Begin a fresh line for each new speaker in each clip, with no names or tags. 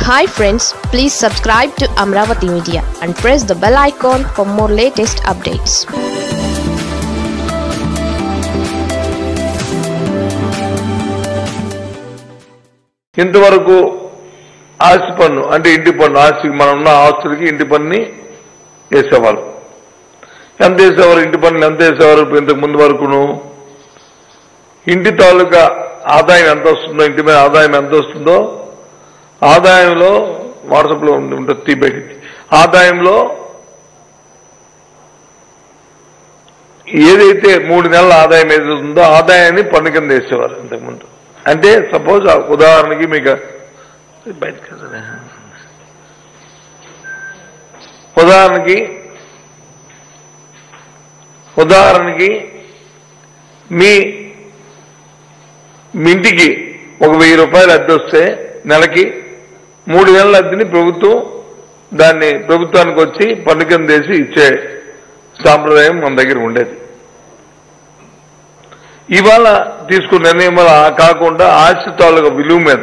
Hi friends please subscribe to Amaravati media and press the bell icon for more latest updates
ఇంతవరకు ఆస్తి పన్ను అంటే ఇంటి పన్ను ఆస్తికి మనం ఉన్న ఆస్తులకి ఇంటి పన్నుని వేసేవాళ్ళు ఎంత వేసేవారు ఇంటి పన్ను ఎంత వేసేవారు ఇప్పుడు ఇంతకు ముందు వరకును ఇంటి తాలూకా ఆదాయం ఎంత వస్తుందో ఇంటి మీద ఆదాయం ఎంత వస్తుందో ఆదాయంలో వాట్సాప్లో ఉండి ఉంటుంది తీపెట్టి ఆదాయంలో ఏదైతే మూడు నెలల ఆదాయం ఏదైతే ఉందో ఆదాయాన్ని పన్ను కింద వేసేవారు ఇంతకుముందు అంటే సపోజ్ ఉదాహరణకి మీకు బయటకు వెళ్తారా? ఉదాహరణకి ఉదాహరణకి మీ మీ ఇంటికి ఒక వెయ్యి రూపాయలు అద్దె వస్తే నెలకి మూడు నెలల అద్దెని ప్రభుత్వం దాన్ని ప్రభుత్వానికి వచ్చి పన్ను కింద వేసి ఇచ్చే సాంప్రదాయం మన దగ్గర ఉండేది ఇవాళ తీసుకున్న నిర్ణయం వల్ల ఆ కాకుండా ఆస్తి తాలూకు విలువ మీద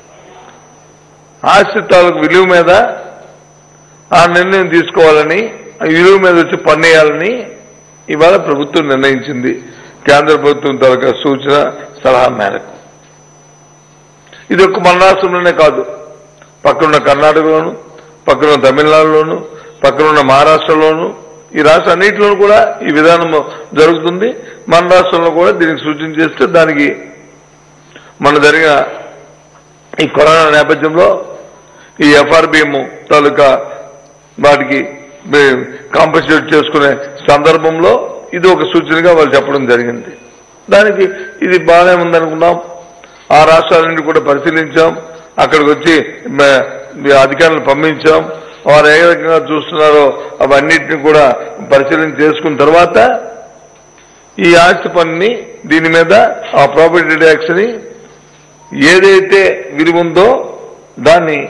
ఆస్తి తాలూకు విలువ మీద ఆ నిర్ణయం తీసుకోవాలని ఆ విలువ మీద వచ్చి పన్నేయాలని ఇవాళ ప్రభుత్వం నిర్ణయించింది కేంద్ర ప్రభుత్వం తాలూకా సూచన సలహా మేరకు ఇది ఒక్క మన రాష్ట్రంలోనే కాదు పక్కనున్న కర్ణాటకలోను పక్కనున్న తమిళనాడులోను పక్కనున్న మహారాష్ట్రలోను ఈ రాష్ట్ర అన్నింటిలోనూ కూడా ఈ విధానం జరుగుతుంది మన రాష్ట్రంలో కూడా దీనికి సూచన చేస్తే దానికి మన జరిగిన ఈ కరోనా నేపథ్యంలో ఈ ఎఫ్ఆర్బిఎం తాలూకా వాటికి కాంపన్సేట్ చేసుకునే సందర్భంలో ఇది ఒక సూచనగా వాళ్ళు చెప్పడం జరిగింది దానికి ఇది బాగానే ఉందనుకున్నాం ఆ రాష్ట్రాల నుండి కూడా పరిశీలించాం అక్కడికి వచ్చి మ- అధికారులను పంపించాం వారు ఏ రకంగా చూస్తున్నారో అవన్నిటిని కూడా పరిశీలన చేసుకున్న తర్వాత ఈ ఆస్తి పన్నుని దీని మీద ఆ ప్రాపర్టీ ట్యాక్స్ ని ఏదైతే విలువ ఉందో దాన్ని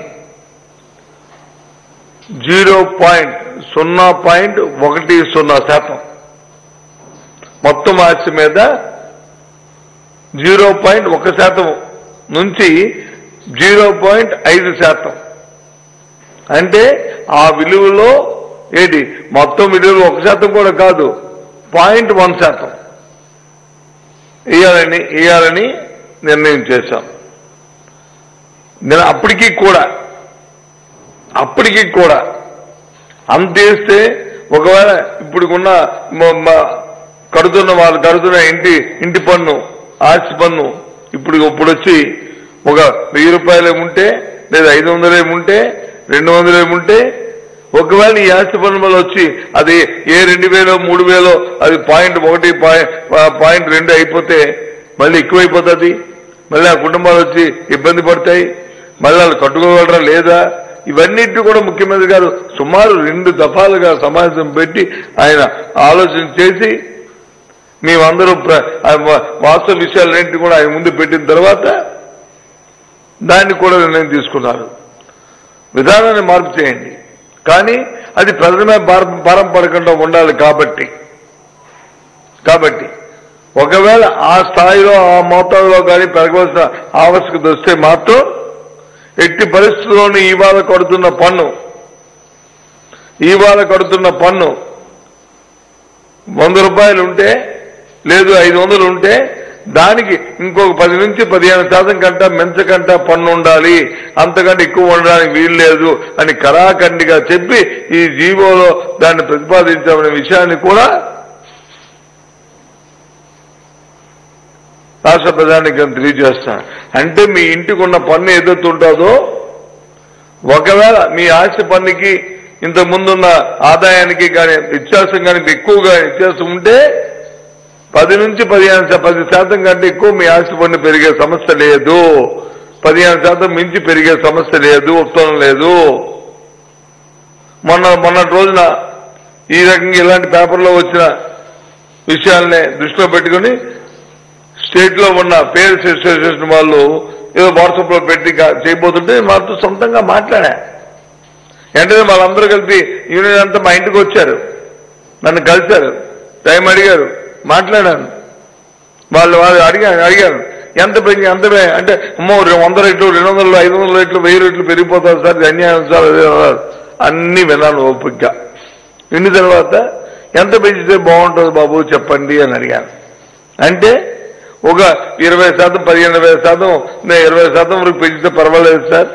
జీరో పాయింట్ సున్నా పాయింట్ ఒకటి సున్నా శాతం మొత్తం ఆస్తి మీద జీరో పాయింట్ ఒక శాతం నుంచి జీరో పాయింట్ ఐదు శాతం అంటే ఆ విలువలో ఏంటి మొత్తం విలువలో ఒక శాతం కూడా కాదు పాయింట్ వన్ శాతం ఇయ్యాలని ఇయ్యాలని నిర్ణయం చేశాం నేను అప్పటికీ కూడా అప్పటికి కూడా అంతేస్తే ఒకవేళ ఇప్పుడుకున్న మ- మ- కడుతున్న వాళ్ళు కడుతున్న ఇంటి ఇంటి పన్ను ఆస్తి పన్ను ఇప్పుడు ఇప్పుడు వచ్చి ఒక వెయ్యి రూపాయలు ఉంటే లేదా ఐదు వందలు ఏముంటే రెండు వందలు ఏముంటే ఒకవేళ ఈ ఆస్తి పన్ను వల్ల వచ్చి అది ఏ రెండు వేలో మూడు వేలో అది పాయింట్ ఒకటి పాయి- పాయింట్ రెండు అయిపోతే మళ్ళీ ఎక్కువైపోతుంది మళ్ళీ ఆ కుటుంబాలు వచ్చి ఇబ్బంది పడతాయి మళ్ళీ వాళ్ళు కట్టుకోగలరా లేదా ఇవన్నిటి కూడా ముఖ్యమంత్రి గారు సుమారు రెండు దఫాలుగా సమావేశం పెట్టి ఆయన ఆలోచన చేసి మేమందరూ ప్ర- ఆ వా- వాస్తవ విషయాలన్నింటినీ కూడా ఆయన ముందు పెట్టిన తర్వాత దాన్ని కూడా నిర్ణయం తీసుకున్నారు విధానాన్ని మార్పు చేయండి కానీ అది ప్రజల మీద భారం భారం పడకుండా ఉండాలి కాబట్టి కాబట్టి ఒకవేళ ఆ స్థాయిలో ఆ మోతాదులో కానీ పెరగవలసిన ఆవశ్యకత వస్తే మాత్రం ఎట్టి పరిస్థితుల్లోనూ ఇవాళ కడుతున్న పన్ను ఇవాళ కడుతున్న పన్ను వంద రూపాయలు ఉంటే లేదు ఐదు వందలు ఉంటే దానికి ఇంకొక పది నుంచి పదిహేను శాతం కంట మెంచకంట పన్ను ఉండాలి అంతకంటే ఎక్కువ ఉండడానికి వీలు లేదు అని కరాఖండిగా చెప్పి ఈ జీవోలో దాన్ని ప్రతిపాదించామనే విషయాన్ని కూడా రాష్ట్ర ప్రధానికి తెలియజేస్తాను అంటే మీ ఇంటికి ఉన్న పన్ను ఏదైతే ఉంటుందో ఒకవేళ మీ ఆస్తి పన్నుకి ఇంత ముందున్న ఆదాయానికి కానీ వ్యత్యాసం కానీ ఎక్కువగా వ్యత్యాసం ఉంటే పది నుంచి పదిహేను శా- పది శాతం కంటే ఎక్కువ మీ ఆస్తి పన్ను పెరిగే సమస్య లేదు పదిహేను శాతం మించి పెరిగే సమస్య లేదు ఉత్తరం లేదు మొన్న మొన్నటి రోజున ఈ రకంగా ఇలాంటి పేపర్లో వచ్చిన విషయాల్ని దృష్టిలో పెట్టుకుని స్టేట్ లో ఉన్న పేరెంట్స్ అసోసియేషన్ వాళ్ళు ఏదో వాట్సాప్ లో పెట్టి కా- చేయబోతుంటే మాతో సొంతంగా మాట్లాడా వెంటనే వాళ్ళందరూ కలిపి యూనియన్ అంతా మా ఇంటికి వచ్చారు నన్ను కలిశారు టైం అడిగారు మాట్లాడాను వాళ్ళు వాళ్ళు అడిగాను అడిగాను ఎంత పెంచి ఎంత పె- అంటే అమ్మో రెండు వంద రెట్లు రెండు వందలు ఐదు వందల రెట్లు వెయ్యి రెట్లు పెరిగిపోతారు సార్ ఇది అన్యాయం సార్ అదే అన్నారు. అన్ని విన్నాను ఓపిక విన్న తర్వాత ఎంత పెంచితే బాగుంటుంది బాబు చెప్పండి అని అడిగాను అంటే ఒక ఇరవై శాతం పదిహేను ఇరవై శాతం నేను ఇరవై శాతం వరకు పెంచితే పర్వాలేదు సార్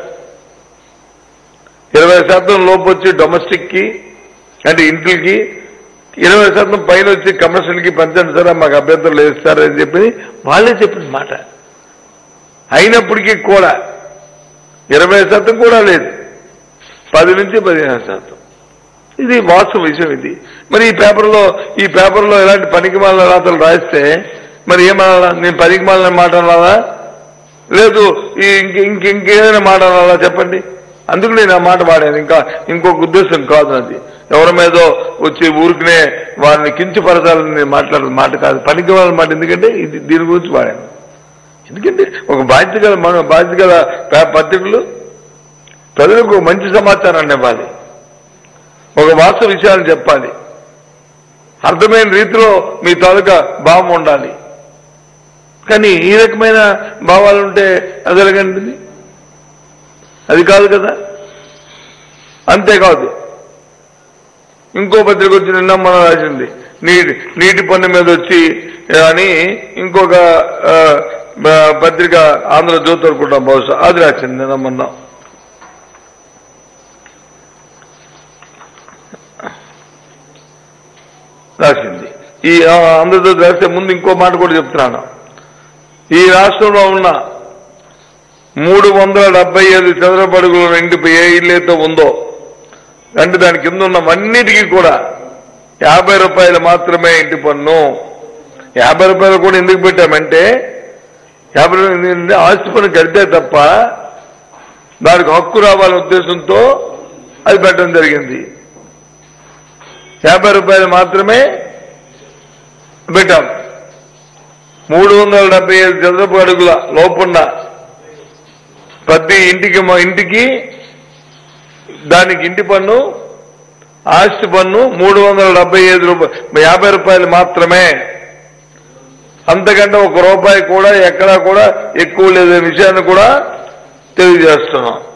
ఇరవై శాతం లోపు వచ్చి డొమెస్టిక్ కి అంటే ఇంటికి ఇరవై శాతం పైన వచ్చి కమర్షియల్ కి పెంచండి సార్ మాకు అభ్యంతరం లేదు సార్ అని చెప్పి వాళ్ళే చెప్పిన మాట అయినప్పటికీ కూడా ఇరవై శాతం కూడా లేదు పది నుంచి పదిహేను శాతం ఇది వాస్తవ విషయం ఇది మరి ఈ పేపర్లో ఈ పేపర్లో ఇలాంటి పనికి మాలిన రాతలు రాస్తే మరి ఏమనాలా నేను పనికి మాలిన మాట అనాలా లేదు ఈ ఇంక ఇంక ఇంకేదైనా మాట అనాలా చెప్పండి అందుకు నేను ఆ మాట వాడాను ఇంకా ఇంకొక ఉద్దేశం కాదు అది ఎవరి మీదో వచ్చి ఊరికినే వారిని కించపరచాలని నేను మాట్లాడిన మాట కాదు పనికి వాళ్ళ మాట ఎందుకంటే ఇది దీని గురించి వాడాను ఎందుకంటే ఒక బాధ్యత గల మన బాధ్యత గల పే- పత్రికలు ప్రజలకు మంచి సమాచారాన్ని ఇవ్వాలి ఒక వాస్తవ విషయాలు చెప్పాలి అర్థమైన రీతిలో మీ తాలూకా భావం ఉండాలి కానీ ఈ రకమైన భావాలు ఉంటే అది ఎలాగంటిది అది కాదు కదా అంతేకాదు ఇంకో పత్రిక వచ్చి నిన్న మనం రాసింది నీటి నీటి పన్ను మీద వచ్చి అని ఇంకొక ఆ, బ- పత్రిక ఆంధ్రజ్యోతి అనుకుంటాం బహుశా అది రాసింది నిన్న మొన్న రాసింది ఈ ఆ, ఆంధ్రజ్యోతి రాసే ముందు ఇంకో మాట కూడా చెప్తున్నాను ఈ రాష్ట్రంలో ఉన్న మూడు వందల డెబ్బై ఐదు చదరపు అడుగుల ఇంటిపై ఏ ఇల్లు అయితే ఉందో అంటే దాని కింద ఉన్నవన్నిటికీ కూడా యాభై రూపాయలు మాత్రమే ఇంటి పన్ను యాభై రూపాయలు కూడా ఎందుకు పెట్టామంటే యాభై రూపాయలు ఏంటంటే ఆస్తి పన్ను కడితే తప్ప దానికి హక్కు రావాలనే ఉద్దేశంతో అది పెట్టడం జరిగింది యాభై రూపాయలు మాత్రమే పెట్టాం మూడు వందల డెబ్బై ఐదు చదరపు అడుగుల లోపున్న ప్రతి ఇంటికి మా ఇంటికి దానికి ఇంటి పన్ను ఆస్తి పన్ను మూడు వందల డెబ్బై ఐదు రూపాయలు యాభై రూపాయలు మాత్రమే అంతకంటే ఒక రూపాయి కూడా ఎక్కడా కూడా ఎక్కువ లేదనే విషయాన్ని కూడా తెలియజేస్తున్నాం